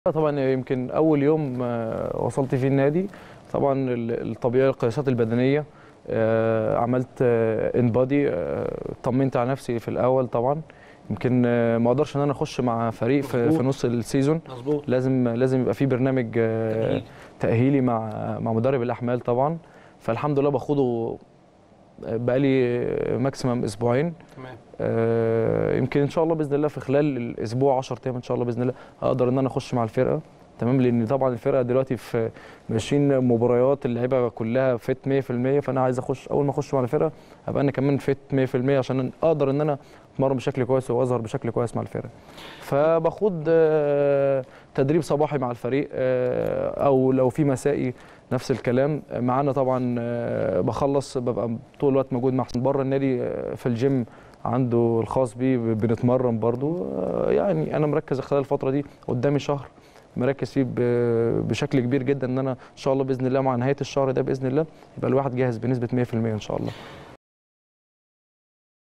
طبعا يمكن اول يوم آه، وصلت فيه النادي طبعا ال- الطبيعي القياسات البدنيه آه، عملت ان بادي طمنت على نفسي في الاول طبعا يمكن آه، ما اقدرش ان انا اخش مع فريق في, مظبوط. في نص السيزون مظبوط لازم لازم يبقى في برنامج آه، تأهيل. تاهيلي مع مع مدرب الاحمال طبعا فالحمد لله باخده بقالي ماكسيمم اسبوعين تمام آه، يمكن ان شاء الله باذن الله في خلال الاسبوع 10 ايام ان شاء الله باذن الله اقدر ان انا اخش مع الفرقه تمام لان طبعا الفرقه دلوقتي في ماشيين مباريات اللعيبه كلها فيت 100% فانا عايز اخش اول ما اخش مع الفرقه ابقى انا كمان فيت 100% عشان اقدر ان انا اتمرن بشكل كويس واظهر بشكل كويس مع الفرقه فباخد آه، تدريب صباحي مع الفريق آه، او لو في مسائي نفس الكلام معانا طبعا آه، بخلص ببقى طول الوقت موجود مع بره النادي آه، في الجيم عنده الخاص بيه بنتمرن برضو آه، يعني انا مركز خلال الفتره دي قدامي شهر مركز فيه ب- بشكل كبير جدا ان انا ان شاء الله باذن الله مع نهايه الشهر ده باذن الله يبقى الواحد جاهز بنسبه 100% ان شاء الله